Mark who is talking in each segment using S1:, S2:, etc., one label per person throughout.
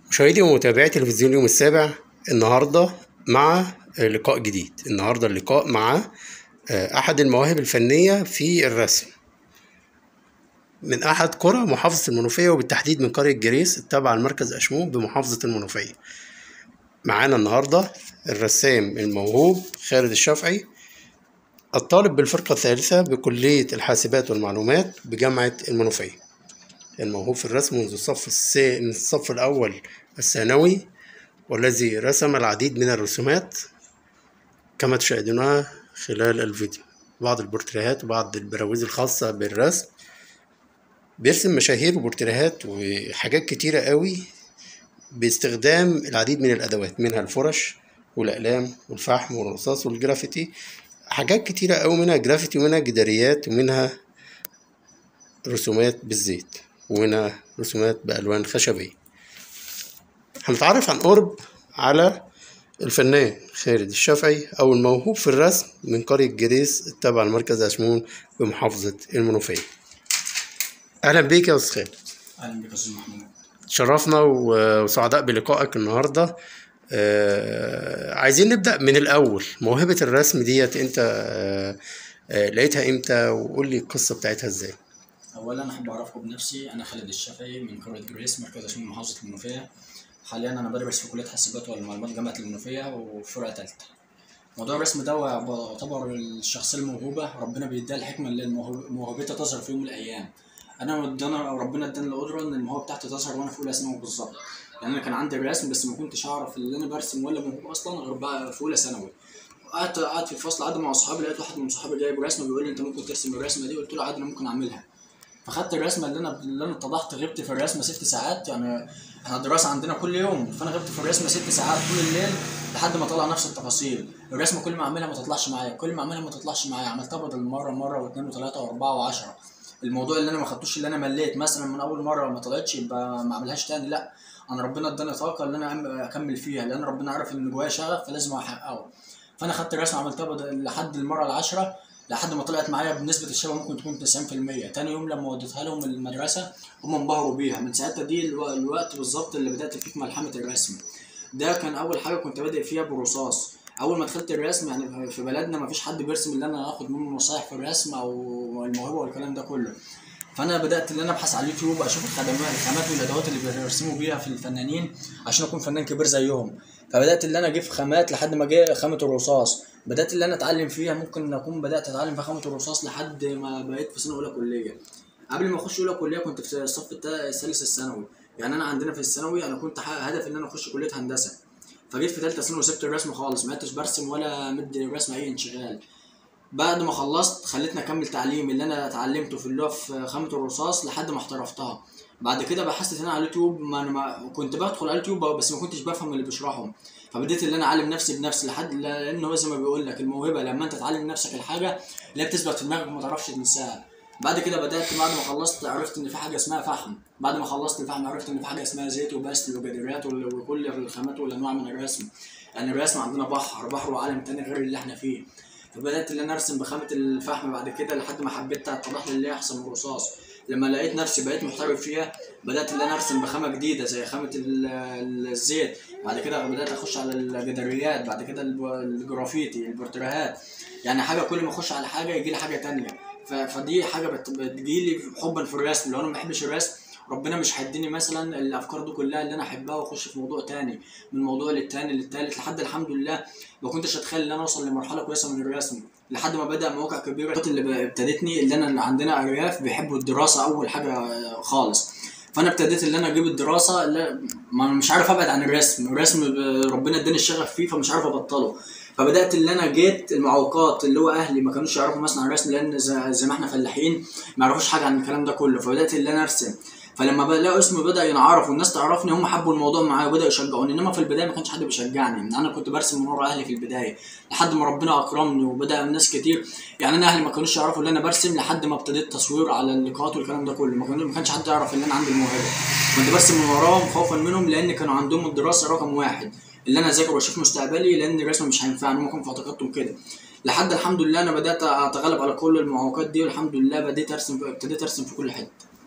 S1: مشاهدي ومتابعي تلفزيون اليوم السابع النهارده مع لقاء جديد النهارده اللقاء مع احد المواهب الفنيه في الرسم من احد قرى محافظه المنوفيه وبالتحديد من قريه جريس التابعه لمركز اشمون بمحافظه المنوفيه معانا النهارده الرسام الموهوب خالد الشافعي الطالب بالفرقه الثالثه بكليه الحاسبات والمعلومات بجامعه المنوفيه الموهوب في الرسم منذ الصف السا... من الصف الأول الثانوي والذي رسم العديد من الرسومات كما تشاهدونها خلال الفيديو بعض البورتريهات وبعض البراويز الخاصة بالرسم بيرسم مشاهير وبورتريهات وحاجات كتيرة قوي باستخدام العديد من الأدوات منها الفرش والأقلام والفحم والرصاص والجرافيتي حاجات كتيرة قوي منها جرافيتي ومنها جداريات ومنها رسومات بالزيت وهنا رسومات بألوان خشبية هنتعرف عن قرب على الفنان خالد الشافعي أو الموهوب في الرسم من قرية جريس التابعة لمركز أشمون بمحافظة المنوفية أهلا بيك يا أستاذ خالد
S2: اهلا بك يا استاذ محمود
S1: تشرفنا وسعداء بلقائك النهاردة آه عايزين نبدأ من الأول موهبة الرسم ديت أنت آه آه لقيتها إمتى وقول لي القصة بتاعتها إزاي
S2: اولا احب اعرفكم بنفسي انا خالد الشافعي من قريه جريس مركز اشمون محافظه المنوفيه حاليا انا بدرس في كليه حاسبات والمعلومات جامعه المنوفيه وفي فرقه ثالثه موضوع الرسم ده يعتبر الشخصيه الموهوبه ربنا بيديها الحكمه اللي الموهو- موهبتها تظهر في يوم من الايام انا ادانا ربنا اداني القدره ان الموهبه بتاعتي تظهر وانا في اولى ثانوي بالظبط يعني انا كان عندي الرسم بس ما كنتش اعرف اللي انا برسم ولا موهوب اصلا غير بقى في اولى ثانوي قعدت قعدت في الفصل قعدت مع اصحابي لقيت واحد من صحابي جايب رسمه بيقول لي انت ممكن ترسم الرسمه دي قلت له عادي انا ممكن اعملها فخدت الرسمه اللي انا اللي انا اتضحت غبت في الرسمه ست ساعات يعني احنا الدراسه عندنا كل يوم فانا غبت في الرسمه ست ساعات طول الليل لحد ما طلع نفس التفاصيل الرسمه كل ما اعملها ما تطلعش معايا كل ما اعملها ما تطلعش معايا عملتها بدل مره مره واثنين وثلاثه واربعه وعشرة الموضوع اللي انا ما خدتوش اللي انا مليت مثلا من اول مره ما طلعتش يبقى ما اعملهاش تاني لا انا ربنا اداني طاقه ان انا أعمل- اكمل فيها لان ربنا عارف ان جوايا شغف فلازم احققه فانا خدت الرسمه عملتها بدل لحد المره العاشره لحد ما طلعت معايا بنسبة الشبه ممكن تكون 90% تاني يوم لما وديتها لهم المدرسة هم انبهروا بيها من ساعتها دي الو- الوقت بالظبط اللي بدأت فيه في ملحمة الرسم ده كان أول حاجة كنت بادئ فيها بالرصاص أول ما دخلت الرسم يعني في بلدنا مفيش حد بيرسم إلا أنا آخد منه نصايح في الرسم أو الموهبة والكلام ده كله فانا بدات ان انا ابحث على اليوتيوب اشوف الخدمات الخامات والادوات اللي بيرسموا بيها في الفنانين عشان اكون فنان كبير زيهم فبدات ان انا اجيب خامات لحد ما جه خامه الرصاص بدات ان انا اتعلم فيها ممكن اكون بدات اتعلم في خامه الرصاص لحد ما بقيت في سنه اولى كليه قبل ما اخش اولى كليه كنت في الصف التا- الثالث الثانوي يعني انا عندنا في الثانوي انا كنت حقق هدف ان انا اخش كليه هندسه فجيت في ثالثه ثانوي وسبت الرسم خالص ما عدتش برسم ولا مدي الرسم اي انشغال بعد ما خلصت خلتني اكمل تعليم اللي انا اتعلمته في اللي هو في خامه الرصاص لحد ما احترفتها بعد كده بحثت هنا على اليوتيوب ما انا ما كنت بدخل على اليوتيوب بس ما كنتش بفهم اللي بيشرحهم فبديت اللي انا اعلم نفسي بنفسي لحد لان هو زي ما بيقول لك الموهبه لما انت تعلم نفسك الحاجه اللي هي بتثبت في دماغك وما تعرفش تنساها بعد كده بدات بعد ما خلصت عرفت ان في حاجه اسمها فحم بعد ما خلصت الفحم عرفت ان في حاجه اسمها زيت وبستل وجدريات وال- وكل الخامات والانواع من الرسم يعني الرسم عندنا بحر بحر وعالم تاني غير اللي احنا فيه فبدات ان انا ارسم بخامه الفحم بعد كده لحد ما حبيت اتضح لي اللي هي احسن من الرصاص لما لقيت نفسي بقيت محترف فيها بدات ان انا ارسم بخامه جديده زي خامه ال- ال- الزيت بعد كده بدات اخش على الجداريات بعد كده الب- الجرافيتي البورتريهات يعني حاجه كل ما اخش على حاجه يجي لي حاجه تانية ف- فدي حاجه بت- بتجيلي حبا في الرسم لو انا ما بحبش الرسم ربنا مش هيديني مثلا الافكار دي كلها اللي انا احبها واخش في موضوع تاني من موضوع للتاني للتالت لحد الحمد لله ما كنتش اتخيل ان انا اوصل لمرحله كويسه من الرسم لحد ما بدا مواقع كبيره اللي ب- ابتدتني اللي انا اللي عندنا ارياف بيحبوا الدراسه اول حاجه آه، خالص فانا ابتديت ان انا اجيب الدراسه لا ما أنا مش عارف ابعد عن الرسم الرسم ب- ربنا اداني الشغف فيه فمش عارف ابطله فبدات اللي انا جيت المعوقات اللي هو اهلي ما كانوش يعرفوا مثلا عن الرسم لان زي, زي ما احنا فلاحين ما يعرفوش حاجه عن الكلام ده كله فبدات اللي انا ارسم فلما بلاقوا اسمي بدا ينعرف والناس تعرفني هم حبوا الموضوع معايا وبداوا يشجعوني انما في البدايه ما كانش حد بيشجعني انا كنت برسم من ورا اهلي في البدايه لحد ما ربنا اكرمني وبدا الناس كتير يعني انا اهلي ما كانوش يعرفوا ان انا برسم لحد ما ابتديت تصوير على اللقاءات والكلام ده كله ما كان- ما كانش حد يعرف ان انا عندي الموهبه كنت برسم من وراهم خوفا منهم لان كانوا عندهم الدراسه رقم واحد اللي انا اذاكر واشوف مستقبلي لان الرسم مش هينفعني هم كانوا في اعتقادهم كده لحد الحمد لله انا بدات اتغلب على كل المعوقات دي والحمد لله بديت ارسم ابتديت ارسم في كل حته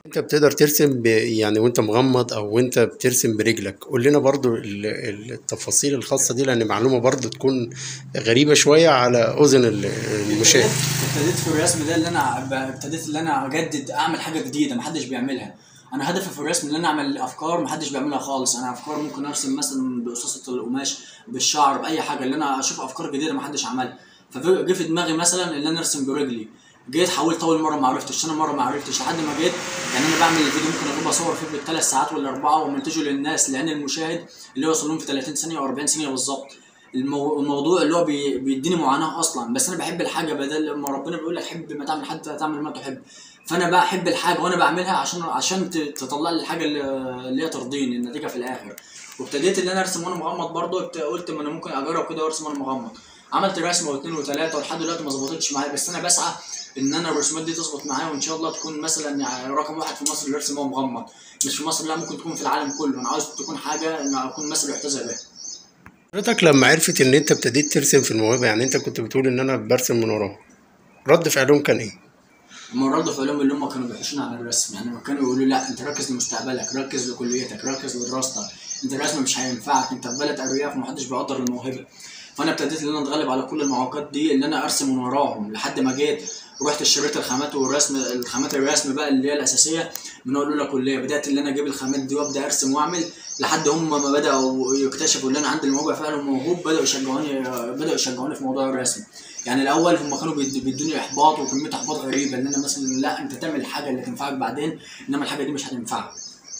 S1: انت بتقدر ترسم ب... يعني وانت مغمض او وانت بترسم برجلك قول لنا برضو ال- ال- التفاصيل الخاصة دي لان معلومة برضو تكون غريبة شوية على اذن ال- المشاهد
S2: ابتديت في الرسم ده اللي انا ب- ابتديت اللي انا اجدد اعمل حاجه جديده محدش بيعملها انا هدفي في الرسم ان انا اعمل افكار محدش بيعملها خالص انا افكار ممكن ارسم مثلا بقصاصه القماش بالشعر باي حاجه اللي انا اشوف افكار جديده محدش عملها فجه في دماغي مثلا ان انا ارسم برجلي جيت حاولت اول مره ما عرفتش انا مره ما عرفتش لحد ما جيت يعني انا بعمل الفيديو ممكن اجيب اصور فيه بالثلاث ساعات ولا اربعه ومنتجه للناس لان المشاهد اللي هو يوصل لهم في 30 ثانيه و40 ثانيه بالظبط المو... الموضوع اللي هو بي... بيديني معاناه اصلا بس انا بحب الحاجه بدل ما ربنا بيقول لك حب ما تعمل حتى تعمل ما تحب فانا بحب الحاجه وانا بعملها عشان عشان ت- تطلع لي الحاجه اللي اللي هي ترضيني النتيجه في الاخر وابتديت ان انا ارسم وانا مغمض برضه ابت- قلت ما انا ممكن اجرب كده وارسم وانا مغمض عملت رسمه واثنين وثلاثه ولحد دلوقتي ما ظبطتش معايا بس انا بسعى ان انا الرسومات دي تظبط معايا وان شاء الله تكون مثلا يعني رقم واحد في مصر اللي يرسم وهو مغمض مش في مصر لا ممكن تكون في العالم كله انا عاوز تكون حاجه ان اكون مثل يحتذى بها
S1: حضرتك لما عرفت ان انت ابتديت ترسم في الموهبة يعني انت كنت بتقول ان انا برسم من وراهم رد فعلهم كان ايه؟
S2: هم ردوا فعلهم اللي هم كانوا بيحوشون على الرسم يعني ما كانوا يقولوا لا انت ركز لمستقبلك ركز لكليتك ركز لدراستك انت الرسم مش هينفعك انت في بلد ارياف ومحدش بيقدر الموهبه فانا ابتديت ان انا اتغلب على كل المعوقات دي ان انا ارسم من وراهم لحد ما جيت رحت اشتريت الخامات والرسم الخامات الرسم بقى اللي هي الاساسيه من اول اولى كليه بدات ان انا اجيب الخامات دي وابدا ارسم واعمل لحد هم ما بداوا يكتشفوا ان انا عندي الموهبه فعلا موهوب بداوا يشجعوني بداوا يشجعوني في موضوع الرسم يعني الاول هم كانوا بيد- بيدوني احباط وكميه احباط غريبه ان انا مثلا لا انت تعمل الحاجه اللي تنفعك بعدين انما الحاجه دي مش هتنفعك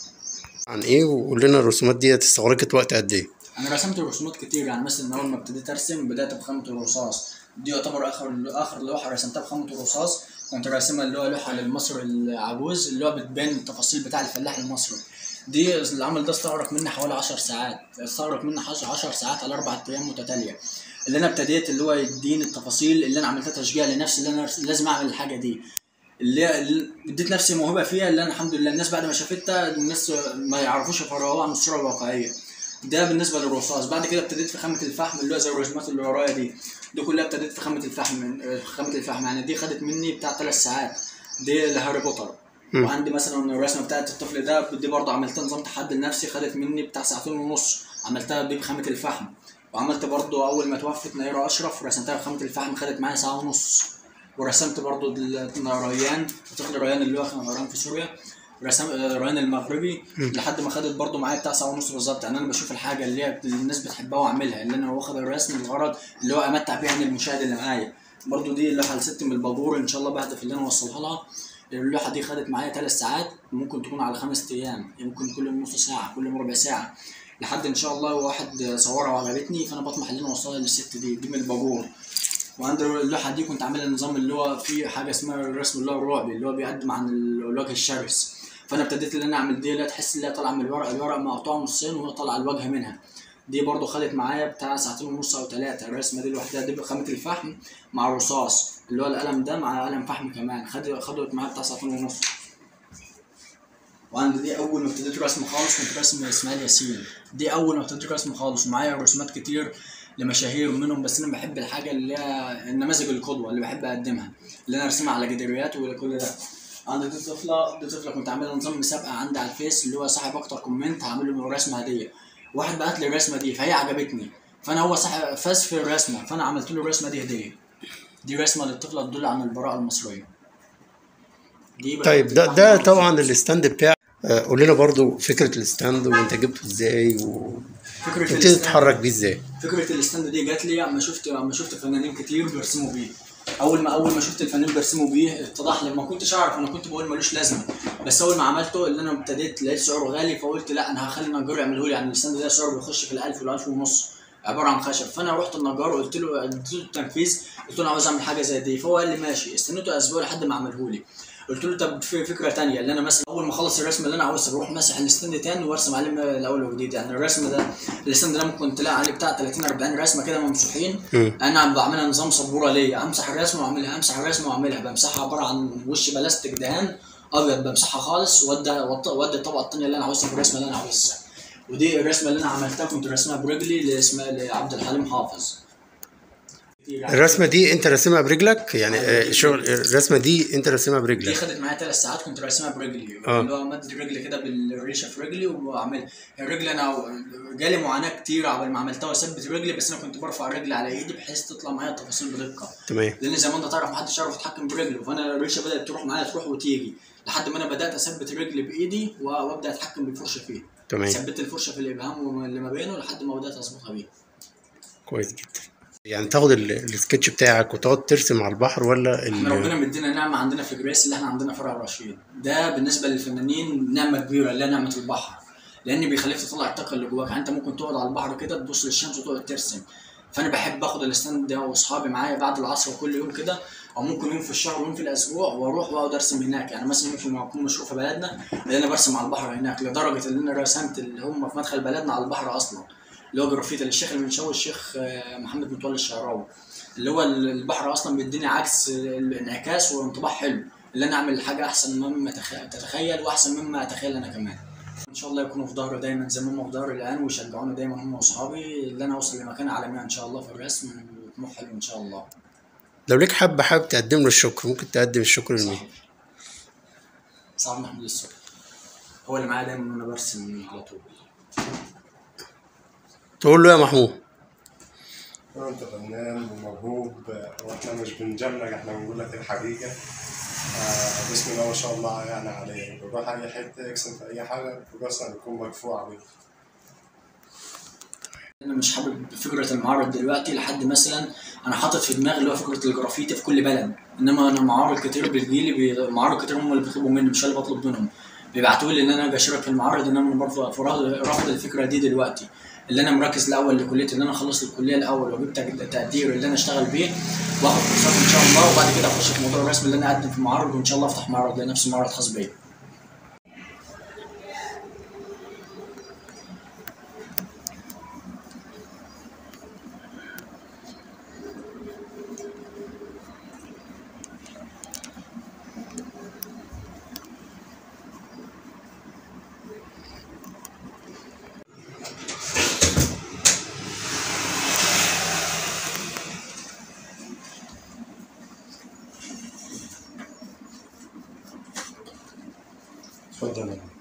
S1: عن ايه وقول لنا الرسومات دي استغرقت وقت قد ايه؟
S2: انا رسمت رسومات كتير يعني مثلا اول ما ابتديت ارسم بدات بخامه الرصاص دي يعتبر اخر اخر لوحه رسمتها بخامه الرصاص كنت راسمها اللي هو لوحه للمصري العجوز اللي هو بتبين التفاصيل بتاع الفلاح المصري دي العمل ده استغرق مني حوالي 10 ساعات استغرق مني 10 ساعات على اربع ايام متتاليه اللي انا ابتديت اللي هو يديني التفاصيل اللي انا عملتها تشجيع لنفسي اللي انا لازم اعمل الحاجه دي اللي اللي اديت نفسي موهبه فيها اللي انا الحمد لله الناس بعد ما شافتها الناس ما يعرفوش يفرقوها عن الصوره الواقعيه ده بالنسبه للرصاص بعد كده ابتديت في خامه الفحم اللي هو زي الرسومات اللي ورايا دي دي كلها ابتديت في خامه الفحم في خامه الفحم يعني دي خدت مني بتاع ثلاث ساعات دي لهاري بوتر
S1: مم.
S2: وعندي مثلا الرسمه بتاعت الطفل ده دي برضه عملتها نظام تحدي لنفسي خدت مني بتاع ساعتين ونص عملتها دي بخامه الفحم وعملت برضه اول ما توفت نيرة اشرف رسمتها بخامه الفحم خدت معايا ساعه ونص ورسمت برضه ال- ريان طفل ريان اللي هو كان ريان في سوريا رسم ريان المغربي لحد ما خدت برضه معايا بتاع ساعه ونص بالظبط يعني انا بشوف الحاجه اللي هي اللي الناس بتحبها واعملها اللي انا واخد الرسم الغرض اللي هو امتع بيها يعني المشاهد اللي معايا برضه دي اللوحه لست من الباجور ان شاء الله بهدف اللي انا اوصلها لها اللوحه دي خدت معايا ثلاث ساعات ممكن تكون على خمس ايام ممكن كل يوم نص ساعه كل يوم ربع ساعه لحد ان شاء الله واحد صورها وعجبتني فانا بطمح ان انا اوصلها للست دي دي من الباجور وعند اللوحه دي كنت عاملها نظام اللي هو فيه حاجه اسمها الرسم اللي هو الرعبي اللي هو بيقدم عن ال- الوجه الشرس فانا ابتديت ان انا اعمل دي لا تحس ان هي طالعه من الورق الورق مقطوع نصين وهي طالعه الوجه منها دي برضو خدت معايا بتاع ساعتين ونص او ثلاثه الرسمه دي لوحدها دي بخامه الفحم مع الرصاص اللي هو القلم ده مع قلم فحم كمان خد خدت معايا بتاع ساعتين ونص وعندي دي اول ما ابتديت رسم خالص كنت راسم اسماعيل ياسين دي اول ما ابتديت رسم خالص ومعايا رسومات كتير لمشاهير منهم بس انا بحب الحاجه اللي هي النماذج القدوه اللي بحب اقدمها اللي انا ارسمها على جداريات وكل ده عندي دي طفله دي طفله كنت عاملها نظام مسابقه عندي على الفيس اللي هو صاحب اكتر كومنت هعمل له رسمه هديه واحد بعت لي الرسمه دي فهي عجبتني فانا هو صاحب فاز في الرسمه فانا عملت له الرسمه دي هديه دي رسمه للطفله تدل عن البراءه المصريه دي
S1: طيب ده ده طبعا الستاند بتاعك آه، قول لنا برضو فكرة الستاند وانت جبته ازاي
S2: فكره
S1: وتبتدي
S2: الستاند-
S1: تتحرك بيه ازاي
S2: فكره الستاند دي جات لي اما شفت اما شفت فنانين كتير بيرسموا بيه اول ما اول ما شفت الفنانين بيرسموا بيه اتضح لي ما كنتش اعرف انا كنت بقول ملوش لازمه بس اول ما عملته اللي انا ابتديت لقيت سعره غالي فقلت لا انا هخلي النجار يعمله لي يعني الستاند ده سعره بيخش في ال1000 وال1000 ونص عباره عن خشب فانا رحت النجار قلت له اديت له التنفيذ قلت له انا عاوز اعمل حاجه زي دي فهو قال لي ماشي استنيته اسبوع لحد ما عمله لي قلت له طب في فكره تانية اللي انا مثلا اول ما اخلص الرسم اللي انا عاوزه بروح ماسح الستاند تاني وارسم عليه من الاول وجديد يعني الرسم ده الستاند ده ممكن تلاقي عليه بتاع 30 40 رسمه كده ممسوحين
S1: مم.
S2: انا عم بعملها نظام سبوره ليا امسح الرسمه واعملها امسح الرسمه واعملها بمسحها عباره عن وش بلاستيك دهان ابيض بمسحها خالص وادي وادي الطبقه الثانيه اللي انا عاوزها في الرسمه اللي انا عاوزها ودي الرسمه اللي انا عملتها كنت رسمها برجلي لاسمها لعبد الحليم حافظ كتير
S1: الرسمه دي انت راسمها برجلك يعني
S2: أيوة.
S1: آه، شغل الرسمه دي انت راسمها
S2: دي
S1: برجلك
S2: خدت معايا ثلاث ساعات كنت راسمها برجلي
S1: آه.
S2: اللي هو مد رجلي كده بالريشه في رجلي واعمل الرجل انا جالي معاناه كتير قبل ما عملتها واثبت رجلي بس انا كنت برفع رجلي على ايدي بحيث تطلع معايا التفاصيل بدقه
S1: تمام
S2: لان زي ما انت تعرف محدش يعرف يتحكم برجله فانا الريشه بدات تروح معايا تروح وتيجي لحد ما انا بدات اثبت رجلي بايدي و- وابدا اتحكم بالفرشه فيه
S1: تمام
S2: ثبت الفرشه في الابهام اللي ما بينه لحد ما بدات اظبطها بيه
S1: كويس جدا يعني تاخد ال- السكتش بتاعك وتقعد ترسم على البحر ولا ال-
S2: احنا ربنا مدينا نعمه عندنا في جريس اللي احنا عندنا فرع رشيد ده بالنسبه للفنانين نعمه كبيره اللي هي نعمه البحر لان بيخليك تطلع الطاقه اللي جواك يعني انت ممكن تقعد على البحر كده تبص للشمس وتقعد ترسم فانا بحب اخد الستاند ده واصحابي معايا بعد العصر كل يوم كده او ممكن يوم في الشهر ويوم في الاسبوع واروح واقعد ارسم هناك يعني مثلا ممكن يكون مشروع في بلدنا اللي انا برسم على البحر هناك لدرجه ان انا رسمت اللي هم في مدخل بلدنا على البحر اصلا اللي هو جرافيتي للشيخ المنشاوي الشيخ آه، محمد متولي الشعراوي اللي هو البحر اصلا بيديني عكس الانعكاس وانطباع حلو اللي انا اعمل حاجه احسن مما تخ- تتخيل واحسن مما اتخيل انا كمان ان شاء الله يكونوا في ظهري دايما زي ما هم في ظهري الان ويشجعوني دايما هم واصحابي اللي انا اوصل لمكان عالمي ان شاء الله في الرسم وطموح حلو ان شاء الله
S1: لو ليك حب حابب تقدم له الشكر ممكن تقدم الشكر لمين
S2: صعب محمود السوق هو اللي معايا دايما وانا برسم على طول
S1: تقول له يا محمود
S3: انت فنان وموهوب واحنا مش بنجاملك احنا بنقول لك الحقيقه آه بسم الله ما شاء الله يعني عليك بروح اي حته يكسب في اي حاجه اصلا بيكون مدفوع عليك
S2: انا مش حابب فكره المعرض دلوقتي لحد مثلا انا حاطط في دماغي اللي هو فكره الجرافيتي في كل بلد انما انا معارض كتير بتجيلي بي... معارض كتير هم اللي بيطلبوا مني مش انا اللي بطلب منهم بيبعتوا لي ان انا اجي اشارك في المعرض انما انا برفض رافض الفكره دي دلوقتي اللي انا مركز الاول لكليتي اللي انا خلصت الكليه الاول واجيب تق- تقدير اللي انا اشتغل بيه واخد كورسات ان شاء الله وبعد كده اخش في موضوع الرسم اللي انا اقدم في معرض وان شاء الله افتح معرض لنفسي معرض خاص بيا
S3: اتفضل يا